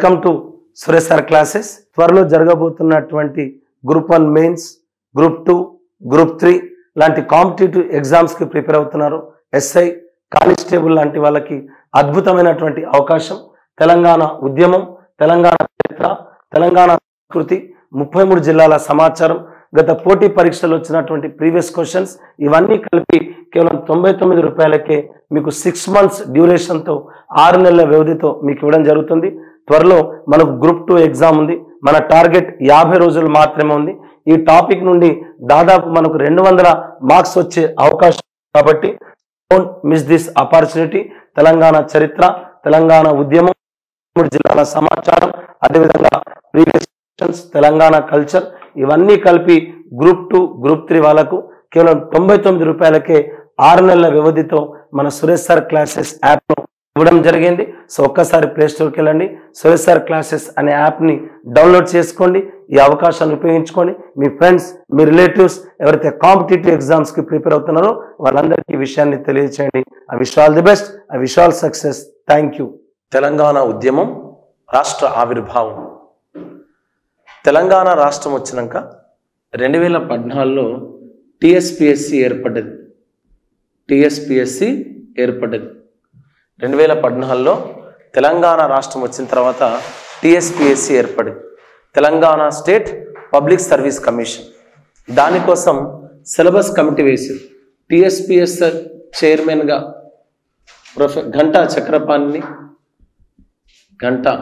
Welcome to Suresh sir classes త్వరలో జరగబోతున్నటువంటి group one mains group two group three లాంటి competitive ఎగ్జామ్స్కి ప్రిపేర్ అవుతున్నారు ఎస్ఐ కానిస్టేబుల్ లాంటి వాళ్ళకి అద్భుతమైనటువంటి అవకాశం తెలంగాణ ఉద్యమం తెలంగాణ చరిత్ర తెలంగాణ సంస్కృతి ముప్పై మూడు జిల్లాల సమాచారం గత పోటీ పరీక్షలు వచ్చినటువంటి ప్రీవియస్ క్వశ్చన్స్ ఇవన్నీ కలిపి కేవలం తొంభై తొమ్మిది రూపాయలకే మీకు సిక్స్ మంత్స్ డ్యూరేషన్తో ఆరు నెలల వ్యవధితో మీకు ఇవ్వడం జరుగుతుంది త్వరలో మనకు గ్రూప్ టూ ఎగ్జామ్ ఉంది మన టార్గెట్ యాభై రోజులు మాత్రమే ఉంది ఈ టాపిక్ నుండి దాదాపు మనకు రెండు వందల మార్క్స్ వచ్చే అవకాశం కాబట్టి don't miss this opportunity Telangana చరిత్ర తెలంగాణ ఉద్యమం మూడు జిల్లాల సమాచారం అదేవిధంగా ప్రీవియస్ తెలంగాణ కల్చర్ ఇవన్నీ కలిపి గ్రూప్ టూ గ్రూప్ త్రీ వాళ్ళకు కేవలం తొంభై తొమ్మిది రూపాయలకే ఆరు నెలల వ్యవధితో మన సురేష్ సార్ క్లాసెస్ యాప్ను ఇవ్వడం జరిగింది సో ఒక్కసారి ప్లే స్టోర్కి వెళ్ళండి సురేష్ సార్ క్లాసెస్ అనే యాప్ని డౌన్లోడ్ చేసుకోండి ఈ అవకాశాన్ని ఉపయోగించుకొని మీ ఫ్రెండ్స్ మీ రిలేటివ్స్ ఎవరైతే కాంపిటేటివ్ ఎగ్జామ్స్కి ప్రిపేర్ అవుతున్నారో వాళ్ళందరికీ ఈ విషయాన్ని తెలియచేయండి I wish all the best I wish all success thank you Telangana ఉద్యమం రాష్ట్ర ఆవిర్భావం తెలంగాణ రాష్ట్రం వచ్చినాక రెండు వేల పద్నాలుగులో టిఎస్పిఎస్సి ఏర్పడ్డది టిఎస్పిఎస్సి ఏర్పడ్డది రెండు వేల పద్నాలుగులో తెలంగాణ రాష్ట్రం వచ్చిన తర్వాత టిఎస్పిఎస్సి ఏర్పడింది Telangana state public service commission దానికోసం సిలబస్ కమిటీ వేసింది టిఎస్పిఎస్ చైర్మన్గా ప్రొఫె గంటా చక్రపాణిని గంటా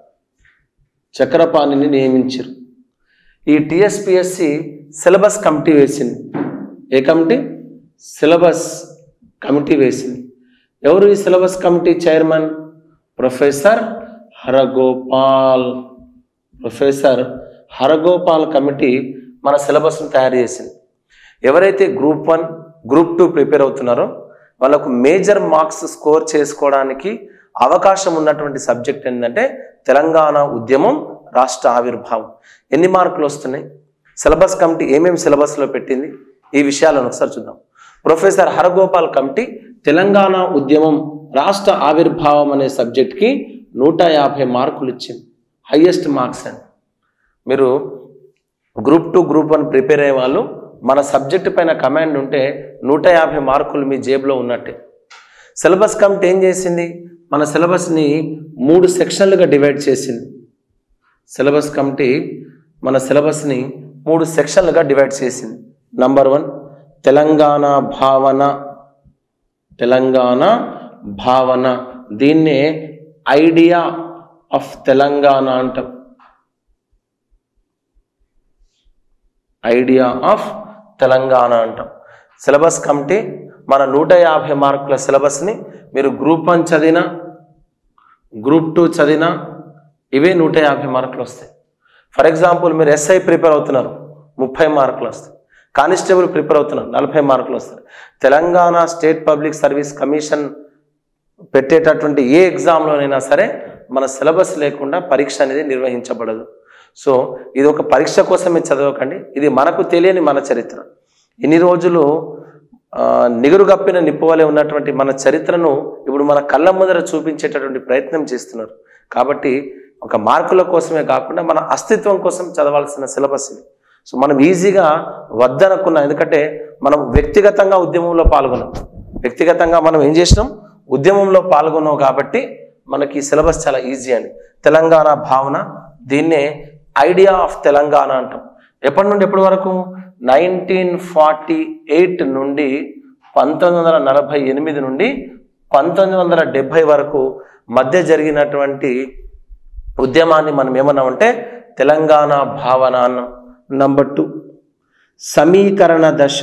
చక్రపాణిని నియమించారు ఈ టిఎస్పిఎస్సి సిలబస్ కమిటీ వేసింది ఏ కమిటీ సిలబస్ కమిటీ వేసింది ఎవరు ఈ syllabus committee chairman professor Haragopal professor Haragopal committee మన సిలబస్ను తయారు చేసింది ఎవరైతే group one group two prepare అవుతున్నారో వాళ్ళకు మేజర్ మార్క్స్ స్కోర్ చేసుకోవడానికి అవకాశం ఉన్నటువంటి సబ్జెక్ట్ ఏంటంటే తెలంగాణ ఉద్యమం రాష్ట్ర ఆవిర్భావం ఎన్ని మార్కులు వస్తున్నాయి సిలబస్ కమిటీ ఏమేమి సిలబస్లో పెట్టింది ఈ విషయాలను ఒకసారి చూద్దాం ప్రొఫెసర్ హరగోపాల్ కమిటీ తెలంగాణ ఉద్యమం రాష్ట్ర ఆవిర్భావం అనే సబ్జెక్ట్కి నూట యాభై మార్కులు ఇచ్చింది హయ్యెస్ట్ మార్క్స్ అండి మీరు group two group one prepare అయ్యే వాళ్ళు మన సబ్జెక్ట్ పైన కమాండ్ ఉంటే నూట యాభై మార్కులు మీ జేబులో ఉన్నట్టే సిలబస్ కమిటీ ఏం చేసింది మన సిలబస్ని మూడు సెక్షన్లుగా డివైడ్ చేసింది సిలబస్ కమిటీ మన సిలబస్ని మూడు సెక్షన్లుగా డివైడ్ చేసింది నంబర్ వన్ తెలంగాణ భావన తెలంగాణ భావన దీన్నే ఐడియా ఆఫ్ తెలంగాణ అంటాం ఐడియా ఆఫ్ తెలంగాణ అంటాం సిలబస్ కమిటీ మన నూట యాభై మార్కుల సిలబస్ని మీరు గ్రూప్ వన్ చదివినా గ్రూప్ టూ చదివినా ఇవే నూట యాభై మార్కులు వస్తాయి ఫర్ ఎగ్జాంపుల్ మీరు ఎస్ఐ ప్రిపేర్ అవుతున్నారు ముప్పై మార్కులు వస్తాయి కానిస్టేబుల్ ప్రిపేర్ అవుతున్నారు నలభై మార్కులు వస్తాయి Telangana state public service commission పెట్టేటటువంటి ఏ ఎగ్జామ్లోనైనా సరే మన సిలబస్ లేకుండా పరీక్ష అనేది నిర్వహించబడదు సో ఇది ఒక పరీక్ష కోసమే చదవకండి ఇది మనకు తెలియని మన చరిత్ర ఇన్ని రోజులు ఆ, నిగురుగప్పిన నిప్పువలే ఉన్నటువంటి మన చరిత్రను ఇప్పుడు మన కళ్ళ ముందర చూపించేటటువంటి ప్రయత్నం చేస్తున్నారు కాబట్టి ఒక మార్కుల కోసమే కాకుండా మన అస్తిత్వం కోసం చదవాల్సిన సిలబస్ ఇది సో మనం ఈజీగా వద్దనుకున్నాం ఎందుకంటే మనం వ్యక్తిగతంగా ఉద్యమంలో పాల్గొన్నాం వ్యక్తిగతంగా మనం ఏం చేసినాం ఉద్యమంలో పాల్గొన్నాం కాబట్టి మనకి సిలబస్ చాలా ఈజీ అని తెలంగాణ భావన దీన్నే ఐడియా ఆఫ్ తెలంగాణ అంటాం ఎప్పటి నుండి ఎప్పటి వరకు నైన్టీన్ ఫార్టీ ఎయిట్ నుండి పంతొమ్మిది వందల నలభై ఎనిమిది నుండి పంతొమ్మిది వందల డెబ్భై వరకు మధ్య జరిగినటువంటి ఉద్యమాన్ని మనం ఏమన్నామంటే తెలంగాణ భావన అన్నాం నంబర్ టూ సమీకరణ దశ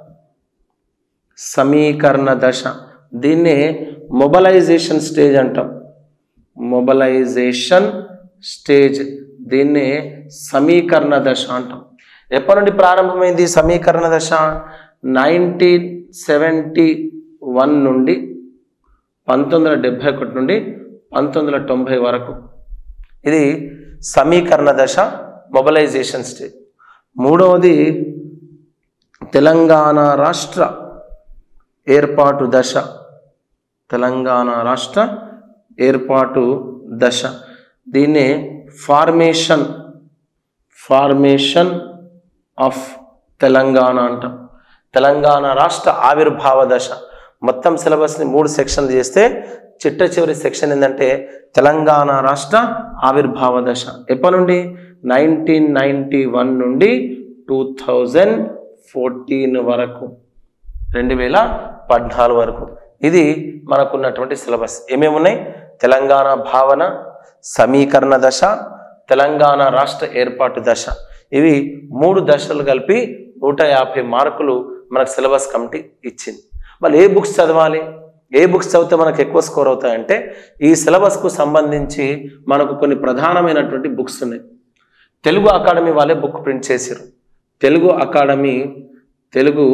సమీకరణ దశ దీన్నే మొబలైజేషన్ స్టేజ్ అంటాం మొబలైజేషన్ స్టేజ్ దీన్నే సమీకరణ దశ అంటాం ఎప్పటి నుండి ప్రారంభమైంది ఈ సమీకరణ దశ నైన్టీన్ సెవెంటీ వన్ నుండి పంతొమ్మిది వందల డెబ్భై ఒకటి నుండి పంతొమ్మిది వందల తొంభై వరకు ఇది సమీకరణ దశ మొబలైజేషన్ స్టేజ్ మూడవది తెలంగాణ రాష్ట్ర ఏర్పాటు దశ తెలంగాణ రాష్ట్ర ఏర్పాటు దశ దీన్నే ఫార్మేషన్ ఫార్మేషన్ ఆఫ్ తెలంగాణ అంటాం తెలంగాణ రాష్ట్ర ఆవిర్భావ దశ మొత్తం సిలబస్ని మూడు సెక్షన్లు చేస్తే చిట్ట చివరి సెక్షన్ ఏంటంటే తెలంగాణ రాష్ట్ర ఆవిర్భావ దశ ఎప్పటి నుండి నైన్టీన్ నైంటీ వన్ నుండి టూ థౌజండ్ ఫోర్టీన్ వరకు రెండు వేల పద్నాలుగు వరకు ఇది మనకున్నటువంటి సిలబస్ ఏమేమి ఉన్నాయి తెలంగాణ భావన సమీకరణ దశ తెలంగాణ రాష్ట్ర ఏర్పాటు దశ ఇవి మూడు దశలు కలిపి నూట యాభై మార్కులు మనకు సిలబస్ కమిటీ ఇచ్చింది మళ్ళీ ఏ బుక్స్ చదవాలి ఏ బుక్స్ చదివితే మనకు ఎక్కువ స్కోర్ అవుతాయంటే ఈ సిలబస్కు సంబంధించి మనకు కొన్ని ప్రధానమైనటువంటి బుక్స్ ఉన్నాయి తెలుగు అకాడమీ వాళ్ళే బుక్ ప్రింట్ చేశారు తెలుగు అకాడమీ తెలుగు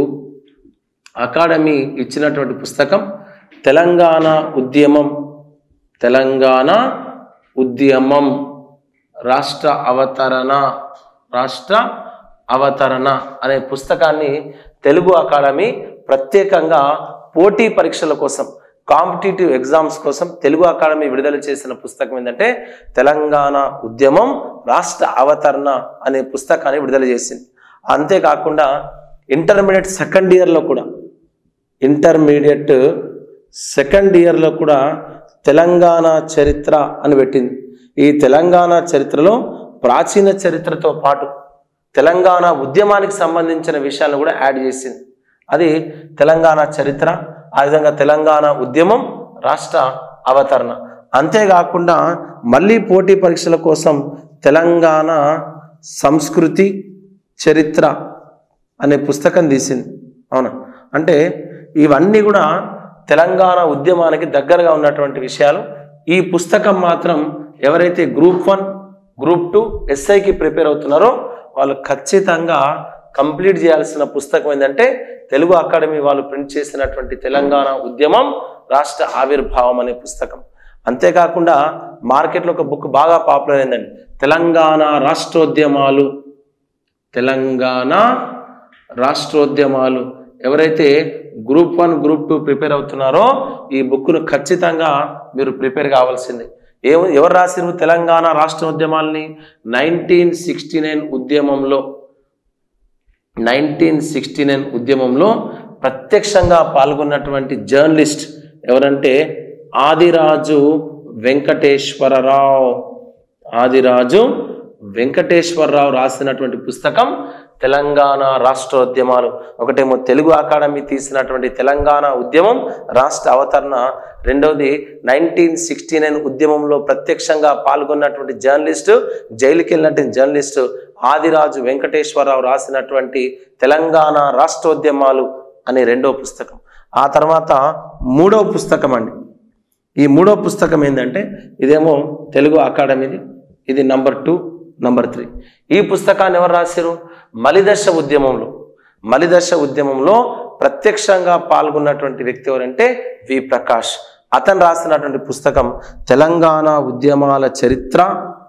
అకాడమీ ఇచ్చినటువంటి పుస్తకం తెలంగాణ ఉద్యమం తెలంగాణ ఉద్యమం రాష్ట్ర అవతరణ రాష్ట్ర అవతరణ అనే పుస్తకాన్ని తెలుగు అకాడమీ ప్రత్యేకంగా పోటీ పరీక్షల కోసం కాంపిటేటివ్ ఎగ్జామ్స్ కోసం తెలుగు అకాడమీ విడుదల చేసిన పుస్తకం ఏంటంటే తెలంగాణ ఉద్యమం రాష్ట్ర అవతరణ అనే పుస్తకాన్ని విడుదల చేసింది అంతేకాకుండా ఇంటర్మీడియట్ సెకండ్ ఇయర్లో కూడా ఇంటర్మీడియట్ సెకండ్ ఇయర్లో కూడా తెలంగాణ చరిత్ర అని పెట్టింది ఈ తెలంగాణ చరిత్రలో ప్రాచీన చరిత్రతో పాటు తెలంగాణ ఉద్యమానికి సంబంధించిన విషయాలను కూడా యాడ్ చేసింది అది తెలంగాణ చరిత్ర ఆ విధంగా తెలంగాణ ఉద్యమం రాష్ట్ర అవతరణ అంతేకాకుండా మళ్ళీ పోటీ పరీక్షల కోసం తెలంగాణ సంస్కృతి చరిత్ర అనే పుస్తకం తీసింది అవునా అంటే ఇవన్నీ కూడా తెలంగాణ ఉద్యమానికి దగ్గరగా ఉన్నటువంటి విషయాలు ఈ పుస్తకం మాత్రం ఎవరైతే గ్రూప్ వన్ గ్రూప్ టూ ఎస్ఐకి ప్రిపేర్ అవుతున్నారో వాళ్ళు ఖచ్చితంగా కంప్లీట్ చేయాల్సిన పుస్తకం ఏంటంటే తెలుగు అకాడమీ వాళ్ళు ప్రింట్ చేసినటువంటి తెలంగాణ ఉద్యమం రాష్ట్ర ఆవిర్భావం అనే పుస్తకం అంతేకాకుండా మార్కెట్లో ఒక బుక్ బాగా పాపులర్ అయిందండి తెలంగాణ రాష్ట్రోద్యమాలు తెలంగాణ రాష్ట్రోద్యమాలు ఎవరైతే group one group two prepare అవుతున్నారో ఈ బుక్ను ఖచ్చితంగా మీరు ప్రిపేర్ కావాల్సిందే ఏ ఎవరు రాసిరు తెలంగాణ రాష్ట్ర ఉద్యమాల్ని నైన్టీన్ సిక్స్టీ నైన్ ఉద్యమంలో నైన్టీన్ సిక్స్టీ నైన్ ఉద్యమంలో ప్రత్యక్షంగా పాల్గొన్నటువంటి జర్నలిస్ట్ ఎవరంటే ఆదిరాజు వెంకటేశ్వరరావు ఆదిరాజు వెంకటేశ్వరరావు రాసినటువంటి పుస్తకం తెలంగాణ రాష్ట్రోద్యమాలు ఒకటేమో తెలుగు అకాడమీ తీసినటువంటి తెలంగాణ ఉద్యమం రాష్ట్ర అవతరణ రెండవది నైన్టీన్ సిక్స్టీ నైన్ ఉద్యమంలో ప్రత్యక్షంగా పాల్గొన్నటువంటి జర్నలిస్టు జైలుకి వెళ్ళినటువంటి జర్నలిస్టు ఆదిరాజు వెంకటేశ్వరరావు రాసినటువంటి తెలంగాణ రాష్ట్రోద్యమాలు అనే రెండో పుస్తకం ఆ తర్వాత మూడో పుస్తకం అండి ఈ మూడో పుస్తకం ఏంటంటే ఇదేమో తెలుగు అకాడమీది ఇది నంబర్ టూ నంబర్ త్రీ ఈ పుస్తకాన్ని ఎవరు రాశారు మలిదశ ఉద్యమంలో మలిదశ ఉద్యమంలో ప్రత్యక్షంగా పాల్గొన్నటువంటి వ్యక్తి ఎవరంటే వి ప్రకాష్ అతను రాసినటువంటి పుస్తకం తెలంగాణ ఉద్యమాల చరిత్ర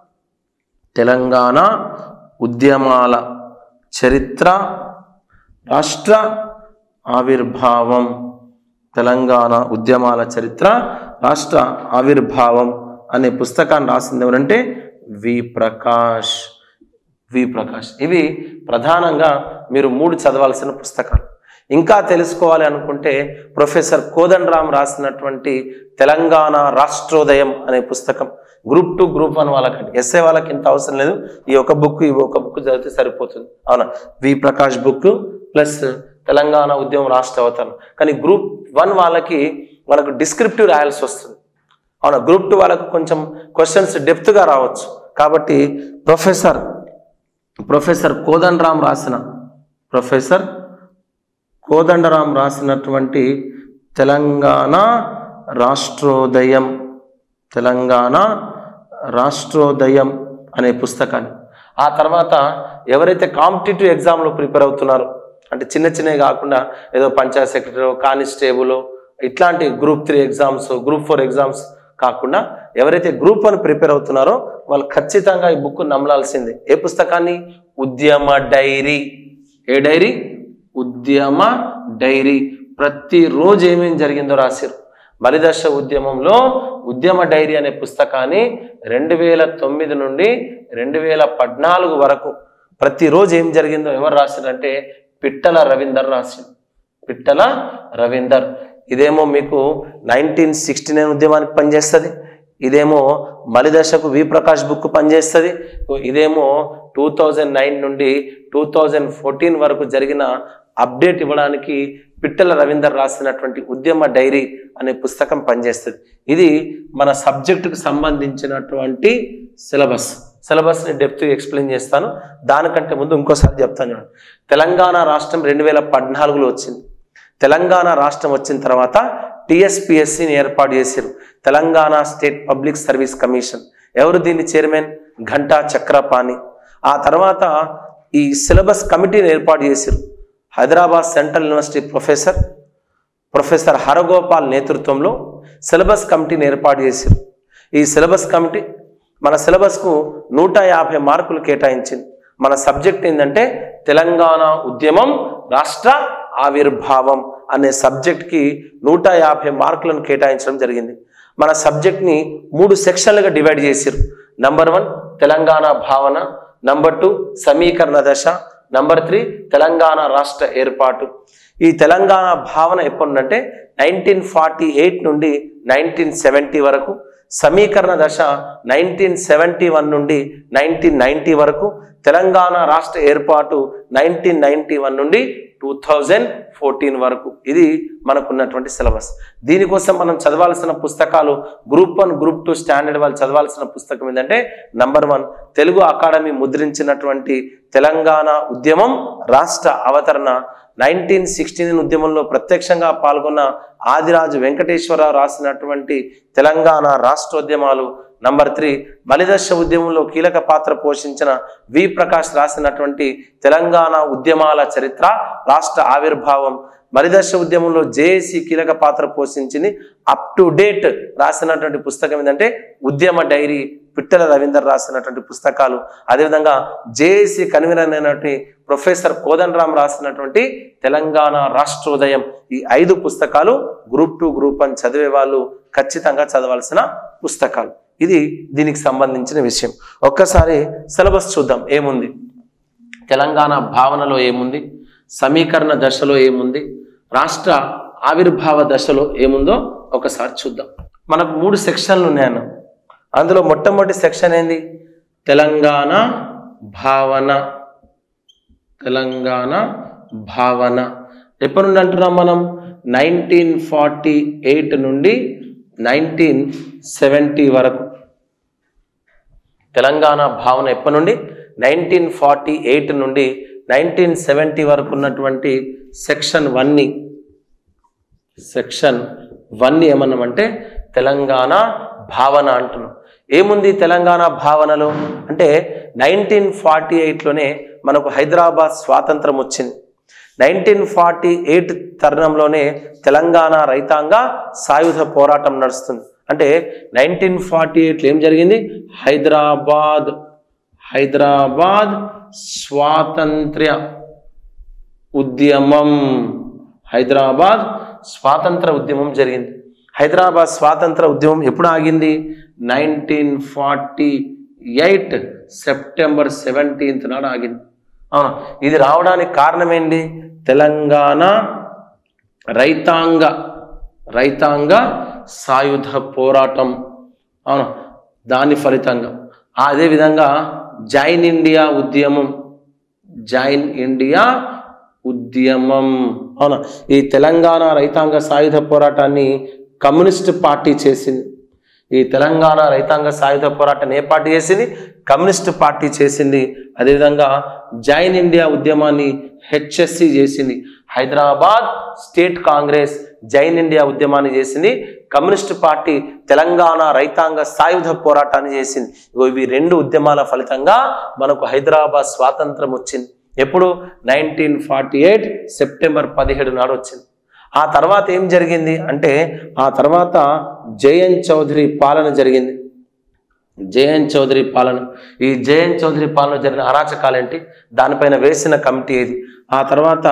తెలంగాణ ఉద్యమాల చరిత్ర రాష్ట్ర ఆవిర్భావం తెలంగాణ ఉద్యమాల చరిత్ర రాష్ట్ర ఆవిర్భావం అనే పుస్తకాన్ని రాసింది ఎవరంటే వి ప్రకాష్ వి ప్రకాష్ ఇవి ప్రధానంగా మీరు మూడు చదవాల్సిన పుస్తకాలు ఇంకా తెలుసుకోవాలి అనుకుంటే ప్రొఫెసర్ కోదండరామ్ రాసినటువంటి తెలంగాణ రాష్ట్రోదయం అనే పుస్తకం గ్రూప్ టూ గ్రూప్ వన్ వాళ్ళకండి ఎస్ఏ వాళ్ళకి ఇంత అవసరం లేదు ఈ ఒక బుక్ ఈ ఒక బుక్ చదివితే సరిపోతుంది అవునా V Prakash book plus Telangana ఉద్యమం రాష్ట్ర అవతరణ కానీ గ్రూప్ వన్ వాళ్ళకి మనకు డిస్క్రిప్టివ్ రాయాల్సి వస్తుంది అవునా గ్రూప్ టూ వాళ్ళకు కొంచెం క్వశ్చన్స్ డెప్త్గా రావచ్చు కాబట్టి ప్రొఫెసర్ ప్రొఫెసర్ కోదండరామ్ రాసిన ప్రొఫెసర్ కోదండరాం రాసినటువంటి తెలంగాణ రాష్ట్రోదయం తెలంగాణ రాష్ట్రోదయం అనే పుస్తకాన్ని ఆ తర్వాత ఎవరైతే కాంపిటేటివ్ ఎగ్జామ్లో ప్రిపేర్ అవుతున్నారో అంటే చిన్న చిన్నవి కాకుండా ఏదో పంచాయత్ సెక్రటరీ కానిస్టేబుల్ ఇట్లాంటి group three exams group four exams కాకుండా ఎవరైతే గ్రూప్ వన్ ప్రిపేర్ అవుతున్నారో వాళ్ళు ఖచ్చితంగా ఈ బుక్ నమ్మలాల్సిందే ఏ పుస్తకాన్ని ఉద్యమ డైరీ ఏ డైరీ ఉద్యమ డైరీ ప్రతిరోజు ఏమేమి జరిగిందో రాశారు బలిదశ ఉద్యమంలో ఉద్యమ డైరీ అనే పుస్తకాన్ని రెండు వేల తొమ్మిది నుండి రెండు వేల పద్నాలుగు వరకు ప్రతిరోజు ఏం జరిగిందో ఎవరు రాసిందంటే పిట్టల రవీందర్ రాసిండు పిట్టల రవీందర్ ఇదేమో మీకు నైన్టీన్ సిక్స్టీ నైన్ ఉద్యమానికి పనిచేస్తుంది ఇదేమో మలిదశకు వి ప్రకాష్ బుక్ పనిచేస్తుంది ఇదేమో టూ థౌజండ్ నైన్ నుండి టూ థౌజండ్ ఫోర్టీన్ వరకు జరిగిన అప్డేట్ ఇవ్వడానికి పిట్టల రవీందర్ రాసినటువంటి ఉద్యమ డైరీ అనే పుస్తకం పనిచేస్తుంది ఇది మన సబ్జెక్టుకు సంబంధించినటువంటి సిలబస్ సిలబస్ని డెప్త్ ఎక్స్ప్లెయిన్ చేస్తాను దానికంటే ముందు ఇంకోసారి చెప్తాను చూడండి తెలంగాణ రాష్ట్రం రెండు వేల పద్నాలుగులో వచ్చింది తెలంగాణ రాష్ట్రం వచ్చిన తర్వాత టిఎస్పిఎస్సిని ఏర్పాటు చేశారు Telangana state public service commission ఎవరు దీని చైర్మన్ ఘంటా చక్రపాణి ఆ తర్వాత ఈ సిలబస్ కమిటీని ఏర్పాటు చేశారు Hyderabad central university professor professor Haragopal నేతృత్వంలో సిలబస్ కమిటీని ఏర్పాటు చేశారు ఈ సిలబస్ కమిటీ మన సిలబస్కు నూట యాభై మార్కులు కేటాయించింది మన సబ్జెక్ట్ ఏంటంటే తెలంగాణ ఉద్యమం రాష్ట్ర ఆవిర్భావం అనే సబ్జెక్ట్కి నూట యాభై మార్కులను కేటాయించడం జరిగింది మన సబ్జెక్ట్ని మూడు సెక్షన్లుగా డివైడ్ చేశారు నంబర్ వన్ తెలంగాణ భావన నంబర్ టూ సమీకరణ దశ నంబర్ త్రీ తెలంగాణ రాష్ట్ర ఏర్పాటు ఈ తెలంగాణ భావన ఎప్పుడంటే నైన్టీన్ ఫార్టీ ఎయిట్ నుండి నైన్టీన్ సెవెంటీ వరకు సమీకరణ దశ నైన్టీన్ సెవెంటీ వన్ నుండి నైన్టీన్ నైంటీ వరకు తెలంగాణ రాష్ట్ర ఏర్పాటు నైన్టీన్ నైంటీ వన్ నుండి టూ థౌజండ్ ఫోర్టీన్ వరకు ఇది మనకున్నటువంటి సిలబస్ దీనికోసం మనం చదవాల్సిన పుస్తకాలు group one group two standard వాళ్ళు చదవాల్సిన పుస్తకం ఏంటంటే నంబర్ వన్ తెలుగు అకాడమీ ముద్రించినటువంటి తెలంగాణ ఉద్యమం రాష్ట్ర అవతరణ నైన్టీన్ సిక్స్టీ నైన్ ఉద్యమంలో ప్రత్యక్షంగా పాల్గొన్న ఆదిరాజు వెంకటేశ్వరరావు రాసినటువంటి తెలంగాణ రాష్ట్రోద్యమాలు నంబర్ త్రీ బలిదశ ఉద్యమంలో కీలక పాత్ర పోషించిన వి ప్రకాష్ రాసినటువంటి తెలంగాణ ఉద్యమాల చరిత్ర రాష్ట్ర ఆవిర్భావం మరిదశ ఉద్యమంలో జేఏసీ కీలక పాత్ర పోషించింది అప్ టు డేట్ రాసినటువంటి పుస్తకం ఏంటంటే ఉద్యమ డైరీ పిట్టల రవీందర్ రాసినటువంటి పుస్తకాలు అదేవిధంగా జేఏసీ కన్వీనర్ అయినటువంటి ప్రొఫెసర్ కోదండరామ్ రాసినటువంటి తెలంగాణ రాష్ట్రోదయం ఈ ఐదు పుస్తకాలు గ్రూప్ టూ గ్రూప్ వన్ చదివే వాళ్ళు ఖచ్చితంగా చదవాల్సిన పుస్తకాలు ఇది దీనికి సంబంధించిన విషయం ఒక్కసారి సిలబస్ చూద్దాం ఏముంది తెలంగాణ భావనలో ఏముంది సమీకరణ దశలో ఏముంది రాష్ట్ర ఆవిర్భావ దశలో ఏముందో ఒకసారి చూద్దాం మనకు మూడు సెక్షన్లు ఉన్నాయన్న అందులో మొట్టమొదటి సెక్షన్ ఏంది తెలంగాణ భావన తెలంగాణ భావన ఎప్పటి నుండి అంటున్నాం మనం నైన్టీన్ ఫార్టీ ఎయిట్ నుండి నైన్టీన్ సెవెంటీ వరకు తెలంగాణ భావన ఎప్పటి నుండి నైన్టీన్ ఫార్టీ ఎయిట్ నుండి నైన్టీన్ సెవెంటీ వరకు ఉన్నటువంటి సెక్షన్ వన్ని సెక్షన్ వన్ని ఏమన్నామంటే తెలంగాణ భావన అంటున్నాం ఏముంది తెలంగాణ భావనలో అంటే నైన్టీన్ ఫార్టీ ఎయిట్లోనే మనకు హైదరాబాద్ స్వాతంత్రం వచ్చింది నైన్టీన్ ఫార్టీ ఎయిట్ తరుణంలోనే తెలంగాణ రైతాంగ సాయుధ పోరాటం నడుస్తుంది అంటే నైన్టీన్ ఫార్టీ ఎయిట్లో ఏం జరిగింది హైదరాబాద్ హైదరాబాద్ స్వాతంత్ర్య ఉద్యమం హైదరాబాద్ స్వాతంత్ర ఉద్యమం జరిగింది హైదరాబాద్ స్వాతంత్ర ఉద్యమం ఎప్పుడు ఆగింది nineteen forty eight September seventeenth నాడు ఆగింది అవునా ఇది రావడానికి కారణం ఏంటి తెలంగాణ రైతాంగ రైతాంగ సాయుధ పోరాటం అవును దాని ఫలితంగా అదేవిధంగా జైన్ ఇండియా ఉద్యమం జైన్ ఇండియా ఉద్యమం అవునా ఈ తెలంగాణ రైతాంగ సాయుధ పోరాటాన్ని కమ్యూనిస్ట్ పార్టీ చేసింది ఈ తెలంగాణ రైతాంగ సాయుధ పోరాటాన్ని ఏ పార్టీ చేసింది కమ్యూనిస్ట్ పార్టీ చేసింది అదేవిధంగా జైన్ ఇండియా ఉద్యమాన్ని హెచ్ఎస్సి చేసింది Hyderabad state Congress join India ఉద్యమాన్ని చేసింది కమ్యూనిస్ట్ పార్టీ తెలంగాణ రైతాంగ సాయుధ పోరాటాన్ని చేసింది ఇగో ఇవి రెండు ఉద్యమాల ఫలితంగా మనకు హైదరాబాద్ స్వాతంత్రం వచ్చింది ఎప్పుడు నైన్టీన్ ఫార్టీ ఎయిట్ సెప్టెంబర్ పదిహేడు నాడు వచ్చింది ఆ తర్వాత ఏం జరిగింది అంటే ఆ తర్వాత జయన్ చౌదరి పాలన జరిగింది జయన్ చౌదరి పాలన ఈ జయన్ చౌదరి పాలన జరిగిన అరాచకాలు ఏంటి దానిపైన వేసిన కమిటీ ఏది ఆ తర్వాత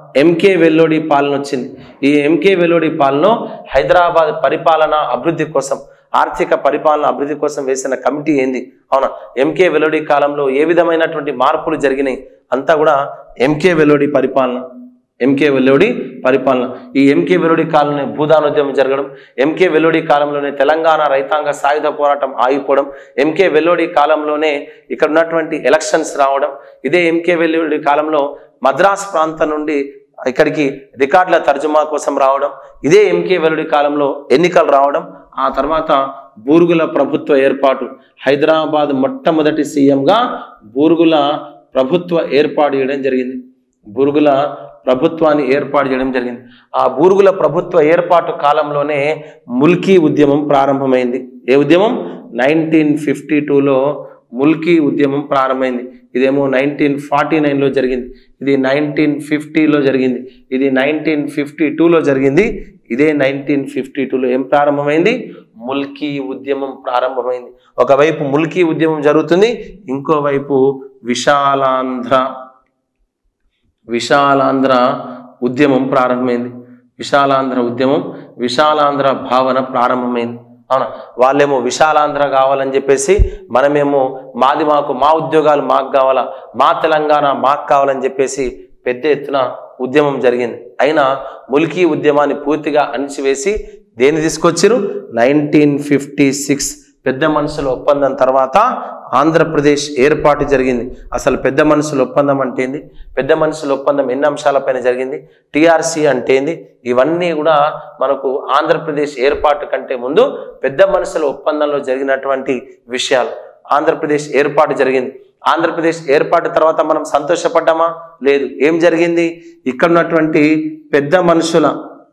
ఎంకే వెల్లోడి పాలన వచ్చింది ఈ ఎంకే వెల్లోడి పాలన హైదరాబాద్ పరిపాలన అభివృద్ధి కోసం ఆర్థిక పరిపాలన అభివృద్ధి కోసం వేసిన కమిటీ ఏంది అవునా ఎంకే వెల్లోడి కాలంలో ఏ విధమైనటువంటి మార్పులు జరిగినాయి అంతా కూడా ఎంకే వెల్లోడి పరిపాలన ఎంకే వెల్లోడి పరిపాలన ఈ ఎంకే వెల్లోడి కాలంలోనే భూదానోద్యమం జరగడం ఎంకే వెల్లోడి కాలంలోనే తెలంగాణ రైతాంగ సాయుధ పోరాటం ఆగిపోవడం ఎంకే వెల్లోడి కాలంలోనే ఇక్కడ ఉన్నటువంటి ఎలక్షన్స్ రావడం ఇదే ఎంకే వెల్లోడి కాలంలో మద్రాస్ ప్రాంతం నుండి ఇక్కడికి రికార్డుల తర్జుమా కోసం రావడం ఇదే ఎంకే వెల్లుడి కాలంలో ఎన్నికలు రావడం ఆ తర్వాత బూరుగుల ప్రభుత్వ ఏర్పాటు హైదరాబాద్ మొట్టమొదటి సీఎంగా బూరుగుల ప్రభుత్వ ఏర్పాటు చేయడం జరిగింది బూరుగుల ప్రభుత్వాన్ని ఏర్పాటు చేయడం జరిగింది ఆ బూరుగుల ప్రభుత్వ ఏర్పాటు కాలంలోనే ముల్కీ ఉద్యమం ప్రారంభమైంది ఏ ఉద్యమం నైన్టీన్ ఫిఫ్టీ టూలో ముల్కీ ఉద్యమం ప్రారంభమైంది ఇదేమో నైన్టీన్ ఫార్టీ నైన్లో జరిగింది ఇది నైన్టీన్ ఫిఫ్టీలో జరిగింది ఇది నైన్టీన్ ఫిఫ్టీ టూలో జరిగింది ఇదే నైన్టీన్ ఫిఫ్టీ టూలో ఏం ప్రారంభమైంది ముల్కీ ఉద్యమం ప్రారంభమైంది ఒకవైపు ముల్కీ ఉద్యమం జరుగుతుంది ఇంకోవైపు విశాలాంధ్ర విశాలాంధ్ర ఉద్యమం ప్రారంభమైంది విశాలాంధ్ర ఉద్యమం విశాలాంధ్ర భావన ప్రారంభమైంది అవునా వాళ్ళేమో విశాలాంధ్ర కావాలని చెప్పేసి మనమేమో మాది మాకు మా ఉద్యోగాలు మాకు కావాలా మా తెలంగాణ మాకు కావాలని చెప్పేసి పెద్ద ఎత్తున ఉద్యమం జరిగింది అయినా ముల్కీ ఉద్యమాన్ని పూర్తిగా అణిచివేసి దేన్ని తీసుకొచ్చారు నైన్టీన్ ఫిఫ్టీ సిక్స్ పెద్ద మనుషుల ఒప్పందం తర్వాత ఆంధ్రప్రదేశ్ ఏర్పాటు జరిగింది అసలు పెద్ద మనుషుల ఒప్పందం అంటే ఏంది పెద్ద మనుషుల ఒప్పందం ఎన్ని అంశాలపైన జరిగింది టిఆర్సి అంటే ఏంది ఇవన్నీ కూడా మనకు ఆంధ్రప్రదేశ్ ఏర్పాటు కంటే ముందు పెద్ద మనుషుల ఒప్పందంలో జరిగినటువంటి విషయాలు ఆంధ్రప్రదేశ్ ఏర్పాటు జరిగింది ఆంధ్రప్రదేశ్ ఏర్పాటు తర్వాత మనం సంతోషపడ్డామా లేదు ఏం జరిగింది ఇక్కడ ఉన్నటువంటి పెద్ద మనుషుల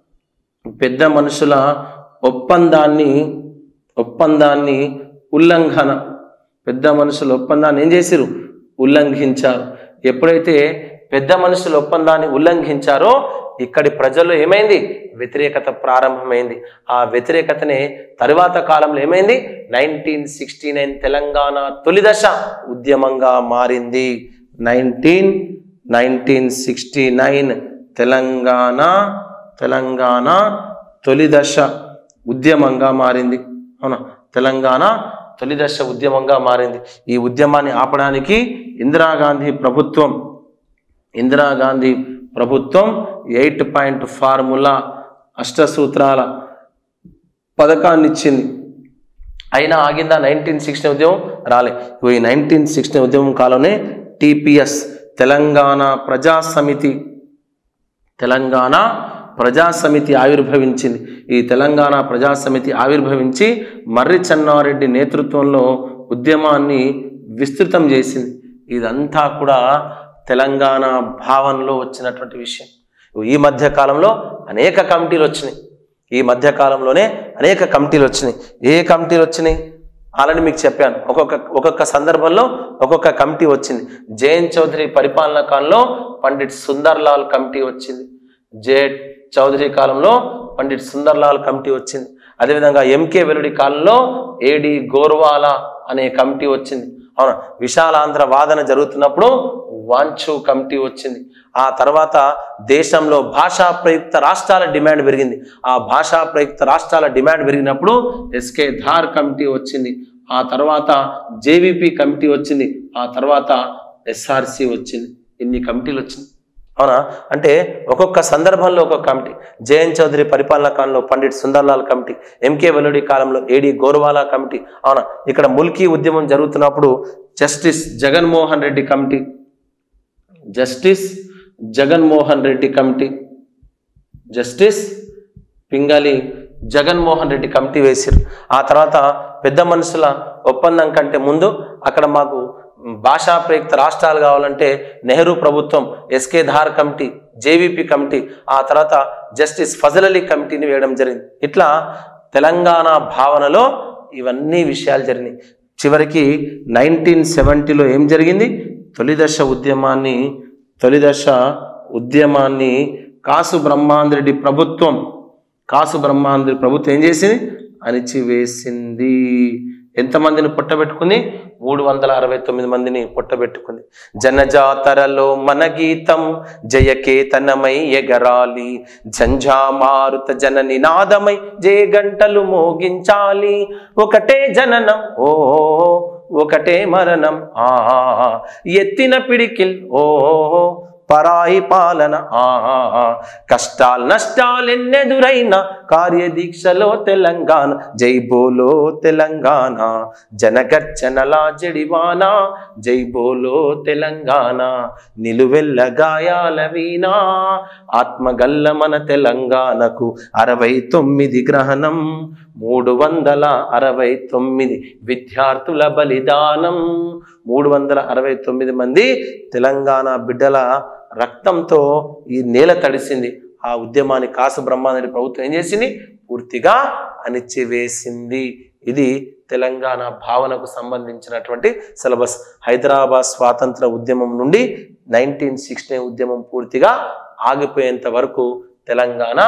పెద్ద మనుషుల ఒప్పందాన్ని ఒప్పందాన్ని ఉల్లంఘన పెద్ద మనుషుల ఒప్పందాన్ని ఏం చేసిరు ఉల్లంఘించారు ఎప్పుడైతే పెద్ద మనుషుల ఒప్పందాన్ని ఉల్లంఘించారో ఇక్కడి ప్రజల్లో ఏమైంది వ్యతిరేకత ప్రారంభమైంది ఆ వ్యతిరేకతనే తరువాత కాలంలో ఏమైంది నైన్టీన్ సిక్స్టీ నైన్ తెలంగాణ తొలి దశ ఉద్యమంగా మారింది nineteen nineteen sixty nine Telangana Telangana తొలి దశ ఉద్యమంగా మారింది అవునా తెలంగాణ తొలి దశ ఉద్యమంగా మారింది ఈ ఉద్యమాన్ని ఆపడానికి ఇందిరాగాంధీ ప్రభుత్వం ఇందిరాగాంధీ ప్రభుత్వం ఎయిట్ పాయింట్ ఫార్ములా అష్టసూత్రాల పథకాన్ని ఇచ్చింది అయినా ఆగిందా నైన్టీన్ సిక్స్టీ ఉద్యమం రాలే ఇగో ఈ నైన్టీన్ సిక్స్టీ ఉద్యమం కాలంలోనే టిపిఎస్ తెలంగాణ ప్రజా సమితి తెలంగాణ ప్రజా సమితి ఆవిర్భవించింది ఈ తెలంగాణ ప్రజా సమితి ఆవిర్భవించి మర్రి చెన్నారెడ్డి నేతృత్వంలో ఉద్యమాన్ని విస్తృతం చేసింది ఇదంతా కూడా తెలంగాణ భావనలో వచ్చినటువంటి విషయం ఈ మధ్య కాలంలో అనేక కమిటీలు వచ్చినాయి ఈ మధ్య కాలంలోనే అనేక కమిటీలు వచ్చినాయి ఏ కమిటీలు వచ్చినాయి ఆల్రెడీ మీకు చెప్పాను ఒక్కొక్క ఒక్కొక్క సందర్భంలో ఒక్కొక్క కమిటీ వచ్చింది జయన్ చౌదరి పరిపాలన కాలంలో పండిట్ సుందర్లాల్ కమిటీ వచ్చింది జే చౌదరి కాలంలో పండిట్ సుందర్లాల్ కమిటీ వచ్చింది అదేవిధంగా ఎంకే వెలుడి కాలంలో ఏడి గోర్వాలా అనే కమిటీ వచ్చింది అవునా విశాలాంధ్ర వాదన జరుగుతున్నప్పుడు వాంచు కమిటీ వచ్చింది ఆ తర్వాత దేశంలో భాషా ప్రయుక్త రాష్ట్రాల డిమాండ్ పెరిగింది ఆ భాషా ప్రయుక్త రాష్ట్రాల డిమాండ్ పెరిగినప్పుడు ఎస్కే ధార్ కమిటీ వచ్చింది ఆ తర్వాత జేవిపి కమిటీ వచ్చింది ఆ తర్వాత ఎస్ఆర్సి వచ్చింది ఇన్ని కమిటీలు వచ్చింది అవునా అంటే ఒక్కొక్క సందర్భంలో ఒక్కొక్క కమిటీ జయన్ చౌదరి పరిపాలన కాలంలో పండిట్ సుందర్లాల్ కమిటీ ఎంకే వెల్లుడి కాలంలో ఏడి గోర్వాలా కమిటీ అవునా ఇక్కడ ముల్కీ ఉద్యమం జరుగుతున్నప్పుడు justice Jaganmohan Reddy committee justice Jaganmohan Reddy committee justice Pingali Jaganmohan Reddy committee వేశారు ఆ తర్వాత పెద్ద మనుషుల ఒప్పందం కంటే ముందు అక్కడ మాకు భాషా ప్రయుక్త రాష్ట్రాలు కావాలంటే నెహ్రూ ప్రభుత్వం S K Dhar committee JVP committee ఆ తర్వాత జస్టిస్ ఫజల్ అలీ కమిటీని వేయడం జరిగింది ఇట్లా తెలంగాణ భావనలో ఇవన్నీ విషయాలు జరిగినాయి చివరికి నైన్టీన్ సెవెంటీలో ఏం జరిగింది తొలిదశ ఉద్యమాన్ని తొలిదశ ఉద్యమాన్ని కాసు బ్రహ్మాంధ్రెడ్డి ప్రభుత్వం కాసు బ్రహ్మాంధ్రెడ్డి ప్రభుత్వం ఏం చేసింది అణిచివేసింది ఎంతమందిని పొట్టబెట్టుకుంది మూడు వందల అరవై తొమ్మిది మందిని పొట్టబెట్టుకుంది జనజాతరలో మన గీతం జయకేతనమై ఎగరాలి జంఝామారుత జన నినాదమై జయ గంటలు మోగించాలి ఒకటే జననం ఓ ఒకటే మరణం ఆ ఎత్తిన పిడికిల్ ఓ పరాయి పాలన ఆ కష్టాలు నష్టాలు ఎన్నెదురైనా కార్యదీక్షలో తెలంగాణ జై బోలో తెలంగాణ జనగర్జనలా జడివానా జై బోలో తెలంగాణ నిలువెల్ల గాయాల వీణా ఆత్మగల్ల మన తెలంగాణకు అరవై తొమ్మిది గ్రహణం మూడు వందల అరవై తొమ్మిది విద్యార్థుల బలిదానం మూడు వందల అరవై తొమ్మిది మంది తెలంగాణ బిడ్డల రక్తంతో ఈ నేల తడిసింది ఆ ఉద్యమాన్ని కాసు బ్రహ్మాందని ప్రభుత్వం ఏం చేసింది పూర్తిగా అణిచివేసింది ఇది తెలంగాణ భావనకు సంబంధించినటువంటి సిలబస్ హైదరాబాద్ స్వాతంత్ర ఉద్యమం నుండి నైన్టీన్ సిక్స్టీ ఉద్యమం పూర్తిగా ఆగిపోయేంత వరకు తెలంగాణ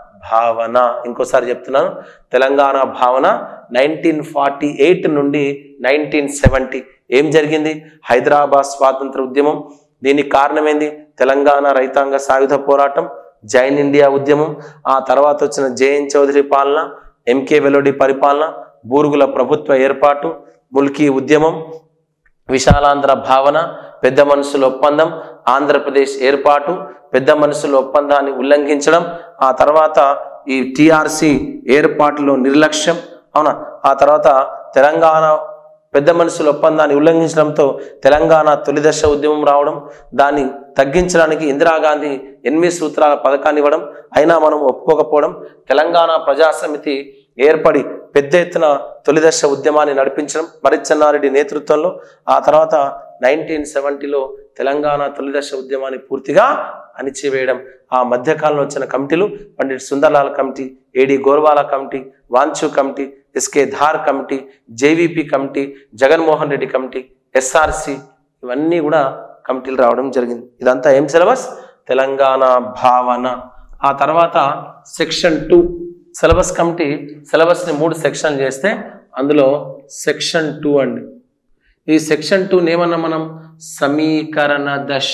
భావన ఇంకోసారి చెప్తున్నాను తెలంగాణ భావన నైన్టీన్ ఫార్టీ ఎయిట్ నుండి నైన్టీన్ సెవెంటీ ఏం జరిగింది హైదరాబాద్ స్వాతంత్ర ఉద్యమం దీనికి కారణమైంది తెలంగాణ రైతాంగ సాయుధ పోరాటం జైన్ ఇండియా ఉద్యమం ఆ తర్వాత వచ్చిన జేఎన్ చౌదరి పాలన ఎంకే వెలోడి పరిపాలన బూరుగుల ప్రభుత్వ ఏర్పాటు ముల్కీ ఉద్యమం విశాలాంధ్ర భావన పెద్ద మనుషుల ఒప్పందం ఆంధ్రప్రదేశ్ ఏర్పాటు పెద్ద మనుషుల ఒప్పందాన్ని ఉల్లంఘించడం ఆ తర్వాత ఈ టిఆర్సి ఏర్పాటులో నిర్లక్ష్యం అవునా ఆ తర్వాత తెలంగాణ పెద్ద మనుషుల ఒప్పందాన్ని ఉల్లంఘించడంతో తెలంగాణ తొలిదశ ఉద్యమం రావడం దాన్ని తగ్గించడానికి ఇందిరాగాంధీ ఎనిమిది సూత్రాల పథకాన్ని ఇవ్వడం అయినా మనం ఒప్పుకోకపోవడం తెలంగాణ ప్రజాసమితి ఏర్పడి పెద్ద ఎత్తున తొలిదశ ఉద్యమాన్ని నడిపించడం మరిచెన్నారెడ్డి నేతృత్వంలో ఆ తర్వాత నైన్టీన్ సెవెంటీలో తెలంగాణ తొలిదశ ఉద్యమాన్ని పూర్తిగా అణిచివేయడం ఆ మధ్యకాలంలో వచ్చిన కమిటీలు Pandit Sundarlal committee A D Gorwala committee Wanchoo committee S K Dhar committee JVP committee Jaganmohan Reddy committee SRC ఇవన్నీ కూడా కమిటీలు రావడం జరిగింది ఇదంతా ఏం సిలబస్ తెలంగాణ భావన ఆ తర్వాత సెక్షన్ టూ సిలబస్ కమిటీ సిలబస్ని మూడు సెక్షన్ చేస్తే అందులో సెక్షన్ టూ అండి ఈ సెక్షన్ టూని ఏమన్నా మనం సమీకరణ దశ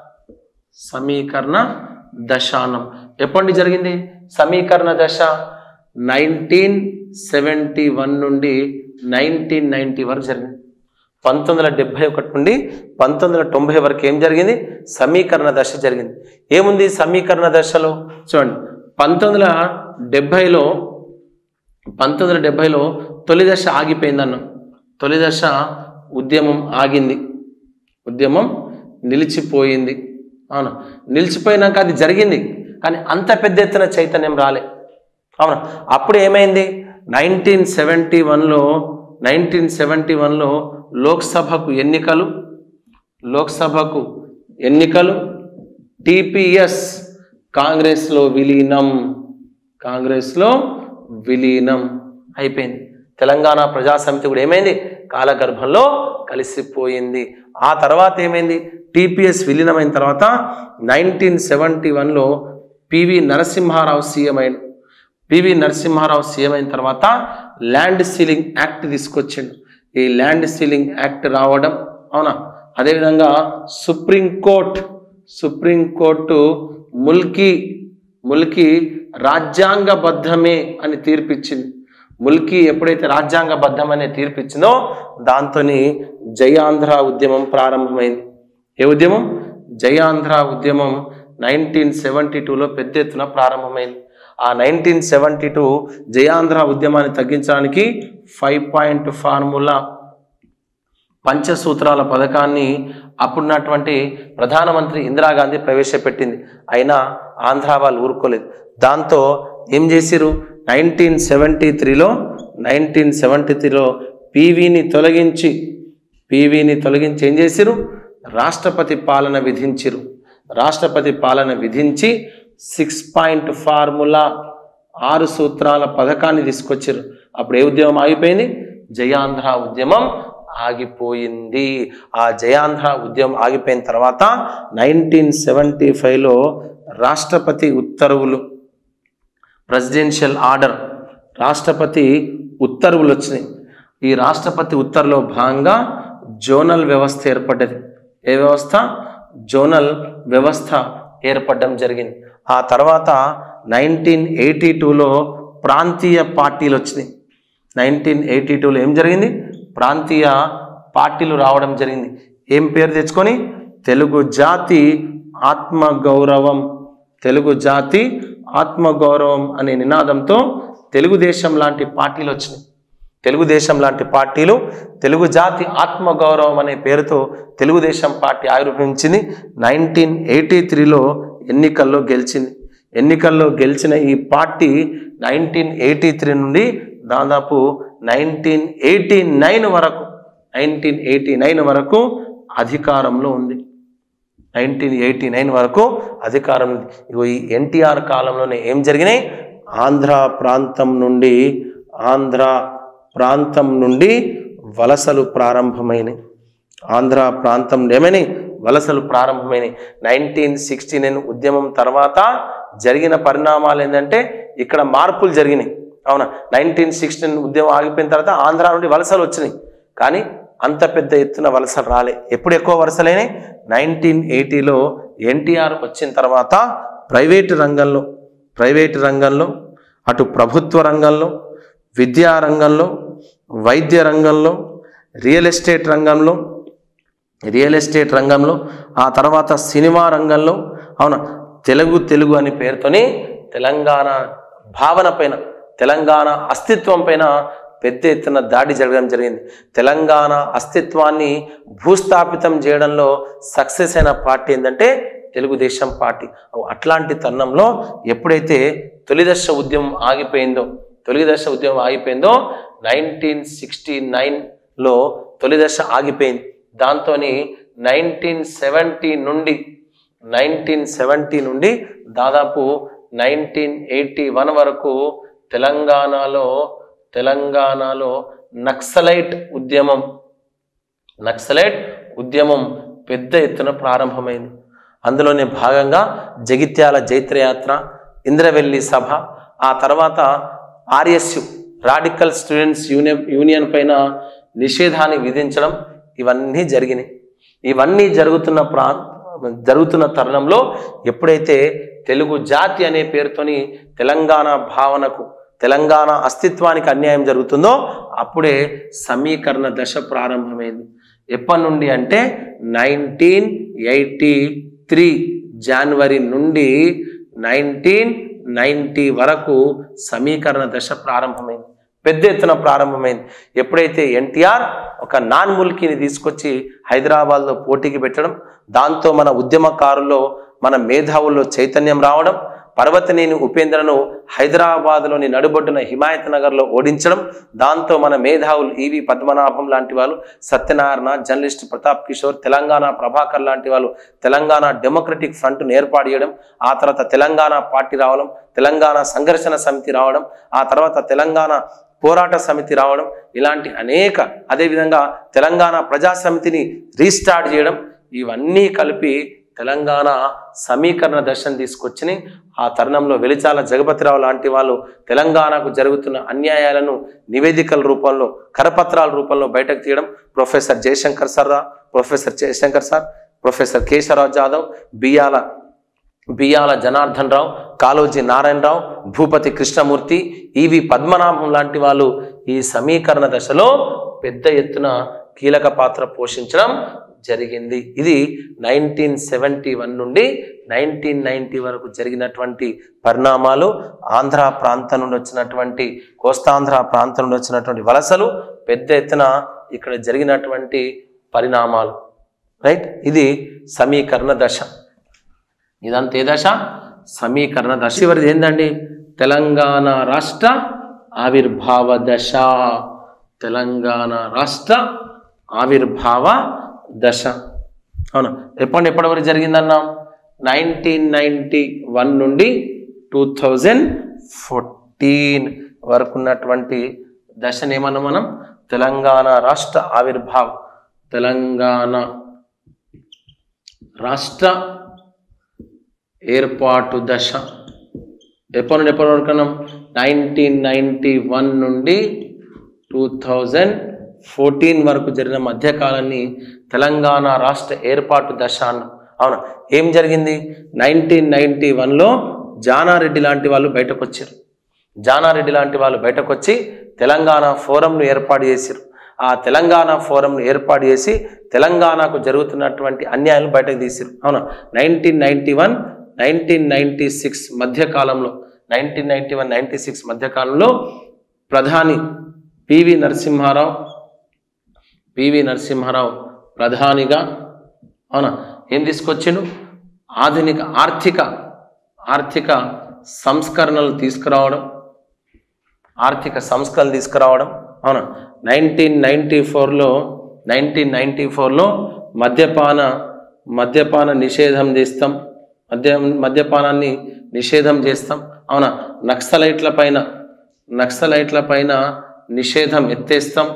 సమీకరణ దశానం ఎప్పటి జరిగింది సమీకరణ దశ నైన్టీన్ సెవెంటీ వన్ నుండి నైన్టీన్ నైంటీ వరకు జరిగింది పంతొమ్మిది వందల డెబ్భై ఒకటి నుండి పంతొమ్మిది వందల తొంభై వరకు ఏం జరిగింది సమీకరణ దశ జరిగింది ఏముంది సమీకరణ దశలో చూడండి పంతొమ్మిది వందల డెబ్భైలో పంతొమ్మిది వందల డెబ్భైలో తొలి దశ ఆగిపోయిందన్న తొలి దశ ఉద్యమం ఆగింది ఉద్యమం నిలిచిపోయింది అవును నిలిచిపోయినాక అది జరిగింది కానీ అంత పెద్ద ఎత్తున చైతన్యం రాలే అవునా అప్పుడు ఏమైంది నైన్టీన్ సెవెంటీ వన్లో నైన్టీన్ సెవెంటీ వన్లో లోక్సభకు ఎన్నికలు లోక్సభకు ఎన్నికలు టిపిఎస్ కాంగ్రెస్లో విలీనం కాంగ్రెస్లో విలీనం అయిపోయింది తెలంగాణ ప్రజా సమితి కూడా ఏమైంది కాలగర్భంలో కలిసిపోయింది ఆ తర్వాత ఏమైంది టిపిఎస్ విలీనమైన తర్వాత నైన్టీన్ సెవెంటీ వన్లో పివి నరసింహారావు సీఎం అయిన పివి నరసింహారావు సీఎం అయిన తర్వాత ల్యాండ్ సీలింగ్ యాక్ట్ తీసుకొచ్చిండు ఈ ల్యాండ్ సీలింగ్ యాక్ట్ రావడం అవునా అదేవిధంగా సుప్రీంకోర్టు సుప్రీంకోర్టు ముల్కీ ముల్కీ రాజ్యాంగబద్ధమే అని తీర్పిచ్చింది ముల్కీ ఎప్పుడైతే రాజ్యాంగబద్ధమనే తీర్పిచ్చిందో దాంతో జయాంధ్ర ఉద్యమం ప్రారంభమైంది ఏ ఉద్యమం జయాంధ్ర ఉద్యమం నైన్టీన్ సెవెంటీ టూలో పెద్ద ఎత్తున ప్రారంభమైంది ఆ నైన్టీన్ సెవెంటీ టూ జయాంధ్ర ఉద్యమాన్ని తగ్గించడానికి ఫైవ్ పాయింట్ ఫార్ములా పంచసూత్రాల పథకాన్ని అప్పుడున్నటువంటి ప్రధానమంత్రి ఇందిరాగాంధీ ప్రవేశపెట్టింది అయినా ఆంధ్ర వాళ్ళు ఊరుకోలేదు దాంతో ఏం చేసిరు నైన్టీన్ సెవెంటీ త్రీలో నైన్టీన్ సెవెంటీ త్రీలో పీవీని తొలగించి పీవీని తొలగించి ఏం చేసిరు రాష్ట్రపతి పాలన విధించిరు రాష్ట్రపతి పాలన విధించి సిక్స్ పాయింట్ ఫార్ములా ఆరు సూత్రాల పథకాన్ని తీసుకొచ్చారు అప్పుడు ఏ ఉద్యమం ఆగిపోయింది జయాంధ్ర ఉద్యమం ఆగిపోయింది ఆ జయాంధ్ర ఉద్యమం ఆగిపోయిన తర్వాత నైన్టీన్ సెవెంటీ ఫైవ్లో రాష్ట్రపతి ఉత్తర్వులు ప్రెసిడెన్షియల్ ఆర్డర్ రాష్ట్రపతి ఉత్తర్వులు వచ్చినాయి ఈ రాష్ట్రపతి ఉత్తర్వులో భాగంగా జోనల్ వ్యవస్థ ఏర్పడ్డది ఏ వ్యవస్థ జోనల్ వ్యవస్థ ఏర్పడడం జరిగింది ఆ తర్వాత నైన్టీన్ ఎయిటీ టూలో ప్రాంతీయ పార్టీలు వచ్చినాయి నైన్టీన్ ఎయిటీ టూలో ఏం జరిగింది ప్రాంతీయ పార్టీలు రావడం జరిగింది ఏం పేరు తెచ్చుకొని తెలుగు జాతి ఆత్మగౌరవం తెలుగు జాతి ఆత్మగౌరవం అనే నినాదంతో తెలుగుదేశం లాంటి పార్టీలు వచ్చినాయి తెలుగుదేశం లాంటి పార్టీలు తెలుగు జాతి ఆత్మగౌరవం అనే పేరుతో తెలుగుదేశం పార్టీ ఆవిర్భవించింది నైన్టీన్ ఎయిటీ త్రీలో ఎన్నికల్లో గెలిచింది ఎన్నికల్లో గెలిచిన ఈ పార్టీ నైన్టీన్ ఎయిటీ త్రీ నుండి దాదాపు నైన్టీన్ ఎయిటీ నైన్ వరకు నైన్టీన్ ఎయిటీ నైన్ వరకు అధికారంలో ఉంది నైన్టీన్ ఎయిటీ నైన్ వరకు అధికారం ఉంది ఇగో ఈ ఎన్టీఆర్ కాలంలోనే ఏం జరిగినాయి ఆంధ్ర ప్రాంతం నుండి ఆంధ్ర ప్రాంతం నుండి వలసలు ప్రారంభమైనాయి ఆంధ్ర ప్రాంతం ఏమని వలసలు ప్రారంభమైనాయి నైన్టీన్ సిక్స్టీ నైన్ ఉద్యమం తర్వాత జరిగిన పరిణామాలు ఏంటంటే ఇక్కడ మార్పులు జరిగినాయి అవునా నైన్టీన్ సిక్స్టీన్ ఉద్యమం ఆగిపోయిన తర్వాత ఆంధ్ర నుండి వలసలు వచ్చినాయి కానీ అంత పెద్ద ఎత్తున వలసలు రాలే ఎప్పుడు ఎక్కువ వలసలైనాయి నైన్టీన్ ఎయిటీలో ఎన్టీఆర్ వచ్చిన తర్వాత ప్రైవేటు రంగంలో ప్రైవేటు రంగంలో అటు ప్రభుత్వ రంగంలో విద్యా రంగంలో వైద్య రంగంలో రియల్ ఎస్టేట్ రంగంలో రియల్ ఎస్టేట్ రంగంలో ఆ తర్వాత సినిమా రంగంలో అవునా తెలుగు తెలుగు అనే పేరుతోని తెలంగాణ భావన పైన తెలంగాణ అస్తిత్వం పైన పెద్ద ఎత్తున దాడి జరగడం జరిగింది తెలంగాణ అస్తిత్వాన్ని భూస్థాపితం చేయడంలో సక్సెస్ అయిన పార్టీ ఏంటంటే తెలుగుదేశం పార్టీ అట్లాంటి తరుణంలో ఎప్పుడైతే తొలిదశ ఉద్యమం ఆగిపోయిందో తొలిదశ ఉద్యమం ఆగిపోయిందో నైన్టీన్ సిక్స్టీ నైన్లో తొలిదశ ఆగిపోయింది దాంతో నైన్టీన్ సెవెంటీ నుండి నైన్టీన్ సెవెంటీ నుండి దాదాపు నైన్టీన్ ఎయిటీ వన్ వరకు తెలంగాణలో తెలంగాణలో నక్సలైట్ ఉద్యమం నక్సలైట్ ఉద్యమం పెద్ద ఎత్తున ప్రారంభమైంది అందులోనే భాగంగా జగిత్యాల జైత్రయాత్ర ఇంద్రవెల్లి సభ ఆ తర్వాత RSU radical students union union పైన నిషేధాన్ని విధించడం ఇవన్నీ జరిగినాయి ఇవన్నీ జరుగుతున్న ప్రా జరుగుతున్న తరుణంలో ఎప్పుడైతే తెలుగు జాతి అనే పేరుతోని తెలంగాణ భావనకు తెలంగాణ అస్తిత్వానికి అన్యాయం జరుగుతుందో అప్పుడే సమీకరణ దశ ప్రారంభమైంది ఎప్పటి నుండి అంటే నైన్టీన్ ఎయిటీ త్రీ జనవరి నుండి నైన్టీన్ నైంటీ వరకు సమీకరణ దశ ప్రారంభమైంది పెద్ద ఎత్తున ప్రారంభమైంది ఎప్పుడైతే ఎన్టీఆర్ ఒక నాన్ ముల్కీని తీసుకొచ్చి హైదరాబాద్లో పోటీకి పెట్టడం దాంతో మన ఉద్యమకారుల్లో మన మేధావుల్లో చైతన్యం రావడం పర్వతనేని ఉపేంద్రను హైదరాబాద్లోని నడుబొడ్డున హిమాయత్ నగర్లో ఓడించడం దాంతో మన మేధావులు ఈవి పద్మనాభం లాంటి వాళ్ళు సత్యనారాయణ జర్నలిస్ట్ ప్రతాప్ కిషోర్ తెలంగాణ ప్రభాకర్ లాంటి వాళ్ళు తెలంగాణ డెమోక్రటిక్ ఫ్రంట్ను ఏర్పాటు చేయడం ఆ తర్వాత తెలంగాణ పార్టీ రావడం తెలంగాణ సంఘర్షణ సమితి రావడం ఆ తర్వాత తెలంగాణ పోరాట సమితి రావడం ఇలాంటి అనేక అదేవిధంగా తెలంగాణ ప్రజా సమితిని రీస్టార్ట్ చేయడం ఇవన్నీ కలిపి తెలంగాణ సమీకరణ దర్శనం తీసుకొచ్చి ఆ తరుణంలో వెలిచాల జగపతిరావు లాంటి వాళ్ళు తెలంగాణకు జరుగుతున్న అన్యాయాలను నివేదికల రూపంలో కరపత్రాల రూపంలో బయటకు తీయడం professor Jayashankar sir professor Jayashankar sir professor Keshava Rao Jadhav Biyyala Biyyala Janardhan Rao Kaloji Narayana Rao Bhupathi Krishnamurthy E V Padmanabham లాంటి వాళ్ళు ఈ సమీకరణ దశలో పెద్ద ఎత్తున కీలక పాత్ర పోషించడం జరిగింది ఇది నైన్టీన్ సెవెంటీ వన్ నుండి నైన్టీన్ నైంటీ వరకు జరిగినటువంటి పరిణామాలు ఆంధ్ర ప్రాంతం నుండి వచ్చినటువంటి కోస్తాంధ్ర ప్రాంతం నుండి వచ్చినటువంటి వలసలు పెద్ద ఎత్తున ఇక్కడ జరిగినటువంటి పరిణామాలు రైట్ ఇది సమీకరణ దశ ఇదంతా ఏ దశ సమీకరణ దశ చివరిది ఏంటండి తెలంగాణ రాష్ట్ర ఆవిర్భావ దశ తెలంగాణ రాష్ట్ర ఆవిర్భావ దశ అవును ఎప్పటి ఎప్పటి వరకు జరిగిందన్నాం నైన్టీన్ నైంటీ వన్ నుండి టూ థౌజండ్ ఫోర్టీన్ వరకు ఉన్నటువంటి దశను ఏమన్నా మనం తెలంగాణ రాష్ట్ర ఆవిర్భావ తెలంగాణ రాష్ట్ర ఏర్పాటు దశ ఎప్పటి నుండి ఎప్పటి వరకు అన్నాం నైన్టీన్ నైంటీ వన్ నుండి టూ థౌజండ్ ఫోర్టీన్ వరకు జరిగిన మధ్యకాలాన్ని తెలంగాణ రాష్ట్ర ఏర్పాటు దశ అన్నాం అవునా ఏం జరిగింది నైన్టీన్ నైన్టీ వన్లో జానారెడ్డి లాంటి వాళ్ళు బయటకు వచ్చారు జానారెడ్డి లాంటి వాళ్ళు బయటకు వచ్చి తెలంగాణ ఫోరంను ఏర్పాటు చేశారు ఆ తెలంగాణ ఫోరంను ఏర్పాటు చేసి తెలంగాణకు జరుగుతున్నటువంటి అన్యాయాలు బయటకు తీసారు అవునా nineteen ninety one nineteen ninety six మధ్యకాలంలో nineteen ninety one ninety six మధ్యకాలంలో ప్రధాని పివి నరసింహారావు పివి నరసింహారావు ప్రధానిగా అవునా ఏం తీసుకొచ్చిండు ఆధునిక ఆర్థిక ఆర్థిక సంస్కరణలు తీసుకురావడం ఆర్థిక సంస్కరణలు తీసుకురావడం అవునా నైన్టీన్ నైంటీ ఫోర్లో నైన్టీన్ నైంటీ ఫోర్లో మద్యపాన మద్యపాన నిషేధం చేస్తాం మద్య మద్యపానాన్ని నిషేధం చేస్తాం అవునా నక్సలైట్ల పైన నక్సలైట్ల పైన నిషేధం ఎత్తేస్తాం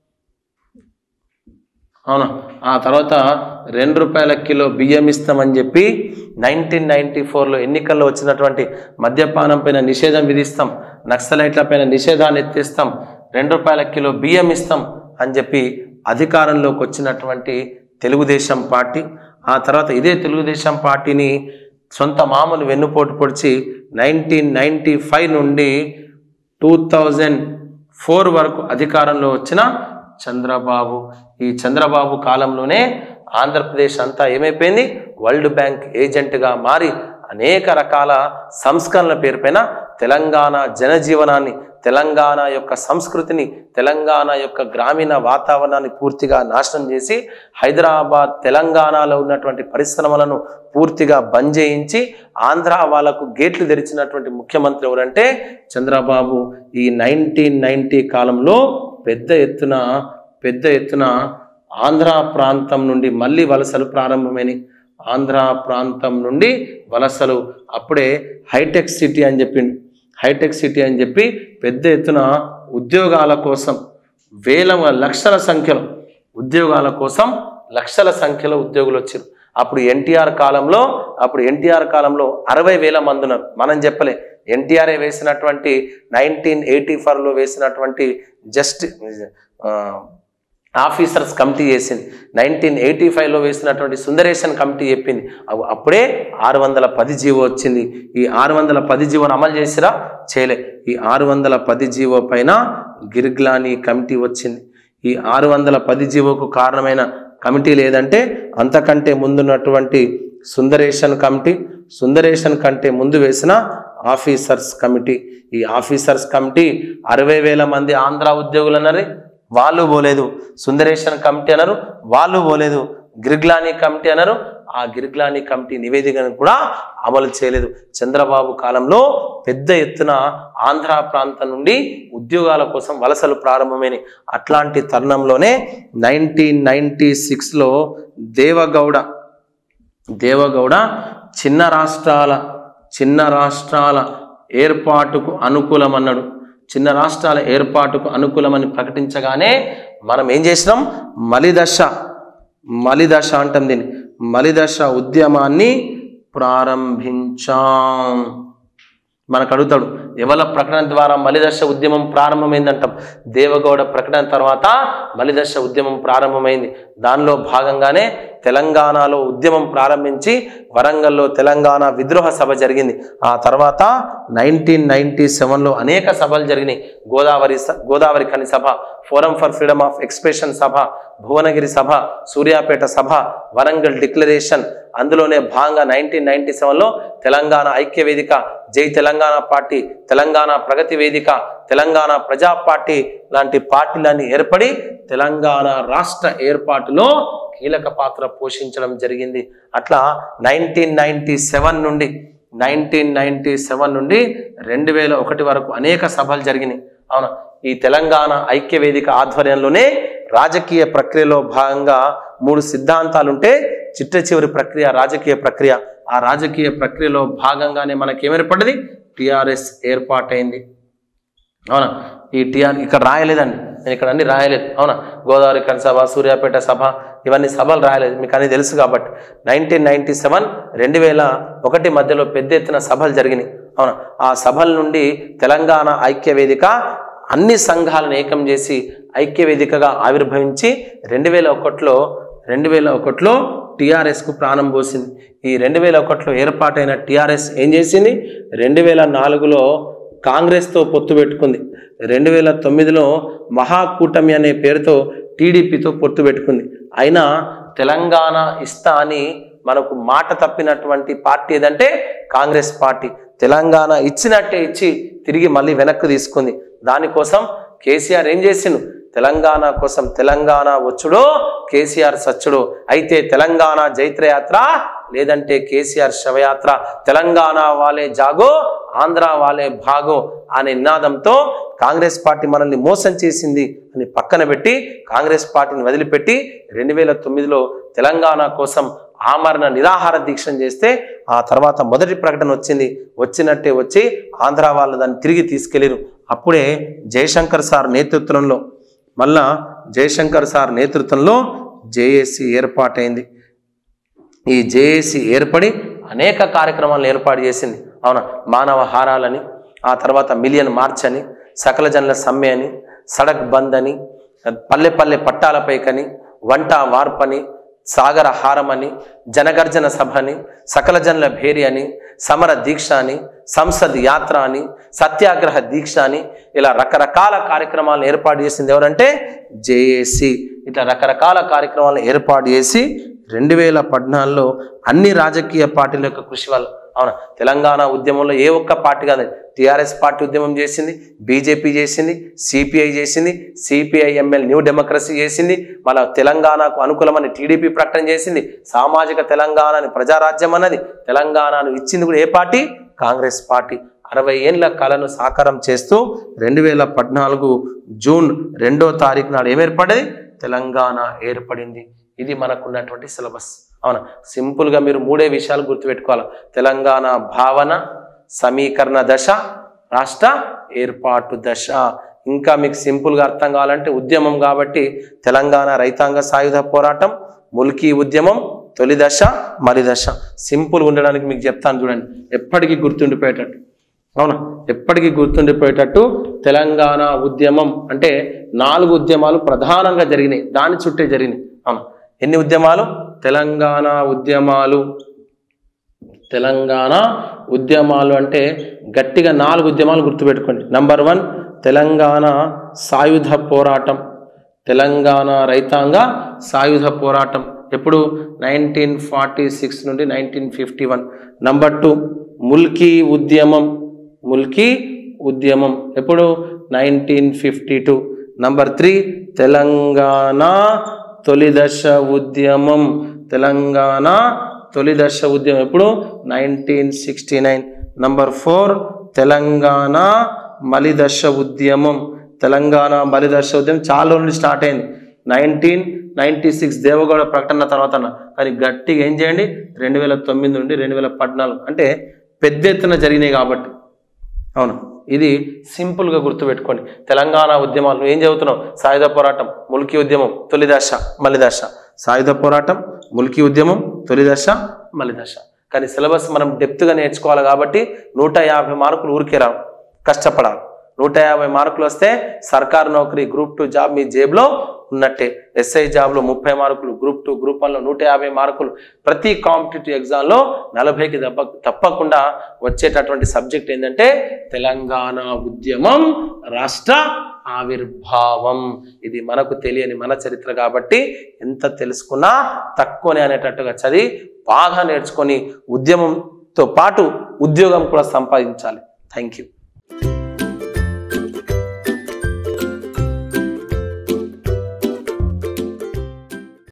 అవునా ఆ తర్వాత రెండు రూపాయల కిలో బియ్యం ఇస్తామని చెప్పి నైన్టీన్ నైన్టీ ఫోర్లో ఎన్నికల్లో వచ్చినటువంటి మద్యపానం పైన నిషేధం విధిస్తాం నక్సలైట్ల పైన నిషేధాన్ని ఎత్తిస్తాం రెండు రూపాయల కిలో బియ్యం ఇస్తాం అని చెప్పి అధికారంలోకి వచ్చినటువంటి తెలుగుదేశం పార్టీ ఆ తర్వాత ఇదే తెలుగుదేశం పార్టీని సొంత మామూలు వెన్నుపోటు పొడిచి నైన్టీన్ నైన్టీ ఫైవ్ నుండి టూ థౌజండ్ ఫోర్ వరకు అధికారంలో వచ్చిన చంద్రబాబు ఈ చంద్రబాబు కాలంలోనే ఆంధ్రప్రదేశ్ అంతా ఏమైపోయింది వరల్డ్ బ్యాంక్ ఏజెంట్గా మారి అనేక రకాల సంస్కరణల పేరుపైన తెలంగాణ జనజీవనాన్ని తెలంగాణ యొక్క సంస్కృతిని తెలంగాణ యొక్క గ్రామీణ వాతావరణాన్ని పూర్తిగా నాశనం చేసి హైదరాబాద్ తెలంగాణలో ఉన్నటువంటి పరిశ్రమలను పూర్తిగా బంద్ చేయించి ఆంధ్ర వాళ్ళకు గేట్లు తెరిచినటువంటి ముఖ్యమంత్రి ఎవరంటే చంద్రబాబు ఈ నైన్టీన్ నైన్టీ కాలంలో పెద్ద ఎత్తున పెద్ద ఎత్తున ఆంధ్ర ప్రాంతం నుండి మళ్ళీ వలసలు ప్రారంభమైనవి ఆంధ్ర ప్రాంతం నుండి వలసలు అప్పుడే హైటెక్ సిటీ అని చెప్పిండు హైటెక్ సిటీ అని చెప్పి పెద్ద ఎత్తున ఉద్యోగాల కోసం వేల లక్షల సంఖ్యలో ఉద్యోగాల కోసం లక్షల సంఖ్యలో ఉద్యోగులు వచ్చారు అప్పుడు ఎన్టీఆర్ కాలంలో అప్పుడు ఎన్టీఆర్ కాలంలో అరవై వేల మంది ఉన్నారు మనం చెప్పలే ఎన్టీఆర్ఏ వేసినటువంటి నైన్టీన్ ఎయిటీ ఫోర్లో వేసినటువంటి జస్ట్ ఆఫీసర్స్ కమిటీ చేసింది నైన్టీన్ ఎయిటీ ఫైవ్లో వేసినటువంటి సుందరేషన్ కమిటీ చెప్పింది అవ్- అప్పుడే ఆరు వందల పది జీవో వచ్చింది ఈ ఆరు వందల పది జీవోను అమలు చేసిరా చేయలే ఈ ఆరు వందల పది జీవో పైన గిర్గ్లాని కమిటీ వచ్చింది ఈ ఆరు వందల పది జీవోకు కారణమైన కమిటీ లేదంటే అంతకంటే ముందున్నటువంటి సుందరేషన్ కమిటీ సుందరేషన్ కంటే ముందు వేసిన ఆఫీసర్స్ కమిటీ ఈ ఆఫీసర్స్ కమిటీ అరవై వేల మంది ఆంధ్ర ఉద్యోగులు అన్నారు వాళ్ళు పోలేదు సుందరేషన్ కమిటీ అన్నారు వాళ్ళు పోలేదు గిరిగ్లాని కమిటీ అన్నారు ఆ గిరిగ్లాని కమిటీ నివేదికను కూడా అమలు చేయలేదు చంద్రబాబు కాలంలో పెద్ద ఎత్తున ఆంధ్ర ప్రాంతం నుండి ఉద్యోగాల కోసం వలసలు ప్రారంభమైనవి అట్లాంటి తరుణంలోనే నైన్టీన్ నైన్టీ సిక్స్లో దేవగౌడ దేవగౌడ చిన్న రాష్ట్రాల చిన్న రాష్ట్రాల ఏర్పాటుకు అనుకూలమన్నాడు చిన్న రాష్ట్రాల ఏర్పాటుకు అనుకూలమని ప్రకటించగానే మనం ఏం చేసినాం మలిదశ మలిదశ అంటాం దీన్ని మలిదశ ఉద్యమాన్ని ప్రారంభించాం మనకు అడుగుతాడు ఎవల ప్రకటన ద్వారా మలిదశ ఉద్యమం ప్రారంభమైందంటాం దేవగౌడ ప్రకటన తర్వాత మలిదశ ఉద్యమం ప్రారంభమైంది దానిలో భాగంగానే తెలంగాణలో ఉద్యమం ప్రారంభించి వరంగల్లో తెలంగాణ విద్రోహ సభ జరిగింది ఆ తర్వాత నైన్టీన్ నైన్టీ సెవెన్లో అనేక సభలు జరిగినాయి గోదావరి స- గోదావరి ఖని సభ forum for freedom of expression సభ భువనగిరి సభ సూర్యాపేట సభ వరంగల్ డిక్లరేషన్ అందులోనే భాగంగా నైన్టీన్ నైన్టీ సెవెన్లో తెలంగాణ ఐక్య వేదిక జై తెలంగాణ పార్టీ తెలంగాణ ప్రగతి వేదిక తెలంగాణ ప్రజా పార్టీ లాంటి పార్టీలన్నీ ఏర్పడి తెలంగాణ రాష్ట్ర ఏర్పాటులో కీలక పాత్ర పోషించడం జరిగింది అట్లా నైన్టీన్ నైన్టీ సెవెన్ నుండి నైన్టీన్ నైన్టీ సెవెన్ నుండి రెండు వేల ఒకటి వరకు అనేక సభలు జరిగినాయి అవునా ఈ తెలంగాణ ఐక్య వేదిక ఆధ్వర్యంలోనే రాజకీయ ప్రక్రియలో భాగంగా మూడు సిద్ధాంతాలుంటే చిట్ట చివరి ప్రక్రియ రాజకీయ ప్రక్రియ ఆ రాజకీయ ప్రక్రియలో భాగంగానే మనకేమేర్పడ్డది టిఆర్ఎస్ ఏర్పాటైంది అవునా ఈ టిఆర్ ఇక్కడ రాయలేదండి నేను ఇక్కడ అన్ని రాయలేదు అవునా గోదావరి కని సభ సూర్యాపేట సభ ఇవన్నీ సభలు రాయలేదు మీకు అన్ని తెలుసు కాబట్టి నైన్టీన్ నైన్టీ సెవెన్ రెండు వేల ఒకటి మధ్యలో పెద్ద ఎత్తున సభలు జరిగినాయి అవునా ఆ సభల నుండి తెలంగాణ ఐక్య వేదిక అన్ని సంఘాలను ఏకం చేసి ఐక్య వేదికగా ఆవిర్భవించి రెండు వేల ఒకటిలో రెండు వేల ఒకటిలో టీఆర్ఎస్కు ప్రాణం పోసింది ఈ రెండు వేల ఒకటిలో ఏర్పాటైన టీఆర్ఎస్ ఏం చేసింది రెండు వేల నాలుగులో కాంగ్రెస్తో పొత్తు పెట్టుకుంది రెండు వేల తొమ్మిదిలో మహాకూటమి అనే పేరుతో టీడీపీతో పొత్తు పెట్టుకుంది అయినా తెలంగాణ ఇస్తా అని మనకు మాట తప్పినటువంటి పార్టీ ఏదంటే కాంగ్రెస్ పార్టీ తెలంగాణ ఇచ్చినట్టే ఇచ్చి తిరిగి మళ్ళీ వెనక్కి తీసుకుంది దానికోసం కేసీఆర్ ఏం చేసిండు తెలంగాణ కోసం తెలంగాణ వచ్చుడో కేసీఆర్ సచ్చుడో అయితే తెలంగాణ జైత్రయాత్ర లేదంటే కేసీఆర్ శవయాత్ర తెలంగాణ వాళ్ళే జాగో ఆంధ్ర వాళ్ళే భాగో అనే నినాదంతో కాంగ్రెస్ పార్టీ మనల్ని మోసం చేసింది అని పక్కన పెట్టి కాంగ్రెస్ పార్టీని వదిలిపెట్టి రెండు వేల తొమ్మిదిలో తెలంగాణ కోసం ఆమరణ నిరాహార దీక్ష చేస్తే ఆ తర్వాత మొదటి ప్రకటన వచ్చింది వచ్చినట్టే వచ్చి ఆంధ్ర వాళ్ళు దాన్ని తిరిగి తీసుకెళ్ళారు అప్పుడే జయశంకర్ సార్ నేతృత్వంలో మళ్ళా జయశంకర్ సార్ నేతృత్వంలో జేఏసీ ఏర్పాటైంది ఈ జేఏసీ ఏర్పడి అనేక కార్యక్రమాలను ఏర్పాటు చేసింది అవునా మానవ హారాలని ఆ తర్వాత మిలియన్ మార్చ్ అని సకల జనుల సమ్మె అని సడక్ బంద్ అని పల్లె పల్లె పట్టాలపైకని వంట వార్పని సాగర హారం అని జనగర్జన సభ అని సకల జనుల భేరి అని సమర దీక్ష అని సంసద్ యాత్ర అని సత్యాగ్రహ దీక్ష అని ఇలా రకరకాల కార్యక్రమాలను ఏర్పాటు చేసింది ఎవరంటే జేఏసి ఇట్లా రకరకాల కార్యక్రమాలను ఏర్పాటు చేసి రెండు వేల పద్నాలుగులో అన్ని రాజకీయ పార్టీల యొక్క కృషి వల్ల అవునా తెలంగాణ ఉద్యమంలో ఏ ఒక్క పార్టీ కాదు టీఆర్ఎస్ పార్టీ ఉద్యమం చేసింది బీజేపీ చేసింది సిపిఐ చేసింది సిపిఐ ఎంఎల్ న్యూ డెమోక్రసీ చేసింది మన తెలంగాణకు అనుకూలమని టీడీపీ ప్రకటన చేసింది సామాజిక తెలంగాణని ప్రజారాజ్యం అన్నది తెలంగాణను ఇచ్చింది కూడా ఏ పార్టీ కాంగ్రెస్ పార్టీ అరవై ఏళ్ళ కళను సాకారం చేస్తూ రెండు వేల పద్నాలుగు జూన్ రెండో తారీఖు నాడు ఏం ఏర్పడింది తెలంగాణ ఏర్పడింది ఇది మనకున్నటువంటి సిలబస్ అవునా సింపుల్గా మీరు మూడే విషయాలు గుర్తుపెట్టుకోవాలి తెలంగాణ భావన సమీకరణ దశ రాష్ట్ర ఏర్పాటు దశ ఇంకా మీకు సింపుల్గా అర్థం కావాలంటే ఉద్యమం కాబట్టి తెలంగాణ రైతాంగ సాయుధ పోరాటం ముల్కీ ఉద్యమం తొలి దశ మరి దశ సింపుల్ ఉండడానికి మీకు చెప్తాను చూడండి ఎప్పటికీ గుర్తుండిపోయేటట్టు అవునా ఎప్పటికీ గుర్తుండిపోయేటట్టు తెలంగాణ ఉద్యమం అంటే నాలుగు ఉద్యమాలు ప్రధానంగా జరిగినాయి దాని చుట్టే జరిగినాయి అవునా ఎన్ని ఉద్యమాలు తెలంగాణ ఉద్యమాలు తెలంగాణ ఉద్యమాలు అంటే గట్టిగా నాలుగు ఉద్యమాలు గుర్తుపెట్టుకోండి నంబర్ వన్ తెలంగాణ సాయుధ పోరాటం తెలంగాణ రైతాంగ సాయుధ పోరాటం ఎప్పుడు నైన్టీన్ ఫార్టీ సిక్స్ నుండి nineteen fifty one number two ముల్కీ ఉద్యమం ముల్కీ ఉద్యమం ఎప్పుడు nineteen fifty two number three Telangana తొలి దశ ఉద్యమం తెలంగాణ తొలి దశ ఉద్యమం ఎప్పుడు nineteen sixty nine number four Telangana మలిదశ ఉద్యమం తెలంగాణ మలిదశ ఉద్యమం చాలా నుండి స్టార్ట్ అయింది నైన్టీన్ నైన్టీ సిక్స్ దేవగౌడ ప్రకటన తర్వాత అన్న. కానీ గట్టిగా ఏం చేయండి రెండు వేల తొమ్మిది నుండి రెండు వేల పద్నాలుగు అంటే పెద్ద ఎత్తున జరిగినాయి కాబట్టి అవును ఇది సింపుల్గా గుర్తుపెట్టుకోండి తెలంగాణ ఉద్యమాలు నువ్వు ఏం చదువుతున్నావు సాయుధ పోరాటం ముల్కీ ఉద్యమం తొలి దశ మలి దశ సాయుధ పోరాటం ముల్కీ ఉద్యమం తొలి దశ మలి దశ కానీ సిలబస్ మనం డెప్త్గా నేర్చుకోవాలి కాబట్టి నూట యాభై మార్కులు ఊరికే రావు కష్టపడాలి నూట యాభై మార్కులు వస్తే సర్కార్ నౌకరీ గ్రూప్ టూ జాబ్ మీ జేబులో ఉన్నట్టే ఎస్ఐ జాబ్లో ముప్పై మార్కులు గ్రూప్ టూ గ్రూప్ వన్లో నూట యాభై మార్కులు ప్రతి కాంపిటేటివ్ ఎగ్జామ్లో నలభైకి దెబ్బ తప్పకుండా వచ్చేటటువంటి సబ్జెక్ట్ ఏంటంటే తెలంగాణ ఉద్యమం రాష్ట్ర ఆవిర్భావం ఇది మనకు తెలియని మన చరిత్ర కాబట్టి ఎంత తెలుసుకున్నా తక్కువనే అనేటట్టుగా చదివి బాగా నేర్చుకొని ఉద్యమంతో పాటు ఉద్యోగం కూడా సంపాదించాలి థ్యాంక్ యూ